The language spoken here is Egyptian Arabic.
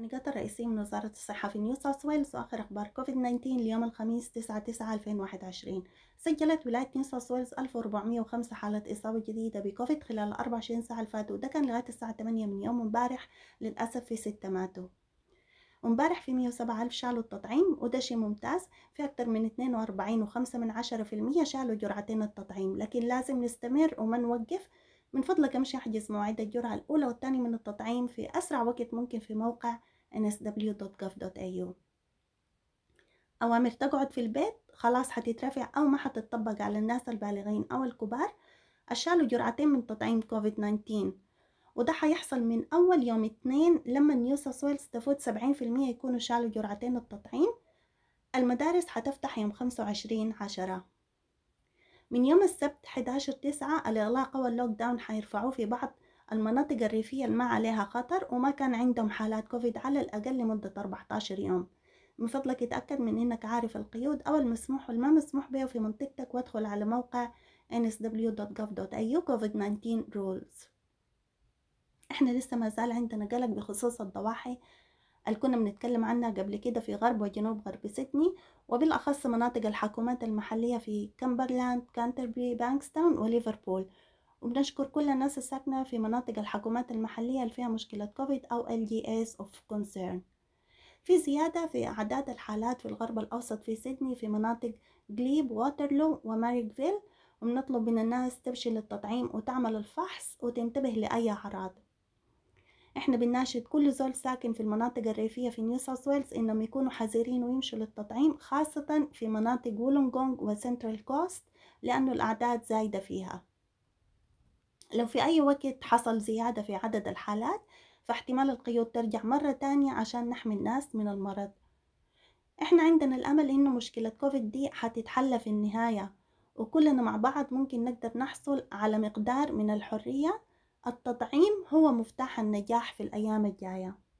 النقاط الرئيسية من وزارة الصحة في نيو ساوث ويلز وآخر أخبار كوفيد 19 اليوم الخميس 9 9 2021 سجلت ولاية نيو ساوث ويلز 1405 حالة إصابة جديدة بكوفيد خلال ال 24 ساعة الفاتوا وده كان لغاية الساعة 8 من يوم امبارح للأسف في ستة ماتوا امبارح في 107 ألف شالوا التطعيم وده شيء ممتاز في أكثر من 42.5 من عشرة في المية شالوا جرعتين التطعيم لكن لازم نستمر وما نوقف من فضلك امشي احجز مواعيد الجرعة الأولى والثانية من التطعيم في أسرع وقت ممكن في موقع nsw.gov.au أوامر تقعد في البيت خلاص حتترفع أو ما حتطبق على الناس البالغين أو الكبار أشالوا جرعتين من تطعيم كوفيد 19 وده حيحصل من أول يوم اثنين لما نيو ساوث ويلز تفوت سبعين في المية يكونوا شالوا جرعتين التطعيم المدارس حتفتح يوم خمسة وعشرين عشرة من يوم السبت 11 تسعة الإغلاق واللوك داون حيرفعوه في بعض المناطق الريفية اللي ما عليها خطر وما كان عندهم حالات كوفيد على الأقل لمدة 14 يوم من فضلك اتأكد من إنك عارف القيود أو المسموح والما مسموح به في منطقتك وادخل على موقع nsw.gov.au COVID-19 rules احنا لسه ما زال عندنا قلق بخصوص الضواحي اللي كنا بنتكلم عنها قبل كده في غرب وجنوب غرب سيدني وبالأخص مناطق الحكومات المحلية في كامبرلاند كانتربري بانكستاون وليفربول وبنشكر كل الناس الساكنة في مناطق الحكومات المحلية اللي فيها مشكلة كوفيد أو LGS of concern في زيادة في أعداد الحالات في الغرب الأوسط في سيدني في مناطق جليب ووترلو وماريكفيل وبنطلب من الناس تمشي للتطعيم وتعمل الفحص وتنتبه لأي أعراض احنا بنناشد كل زول ساكن في المناطق الريفية في نيو ساوث ويلز انهم يكونوا حذرين ويمشوا للتطعيم خاصة في مناطق وولونغونغ وسنترال كوست لأنه الأعداد زايدة فيها لو في أي وقت حصل زيادة في عدد الحالات فاحتمال القيود ترجع مرة تانية عشان نحمي الناس من المرض احنا عندنا الأمل إنه مشكلة كوفيد دي حتتحل في النهاية وكلنا مع بعض ممكن نقدر نحصل على مقدار من الحرية التطعيم هو مفتاح النجاح في الأيام الجاية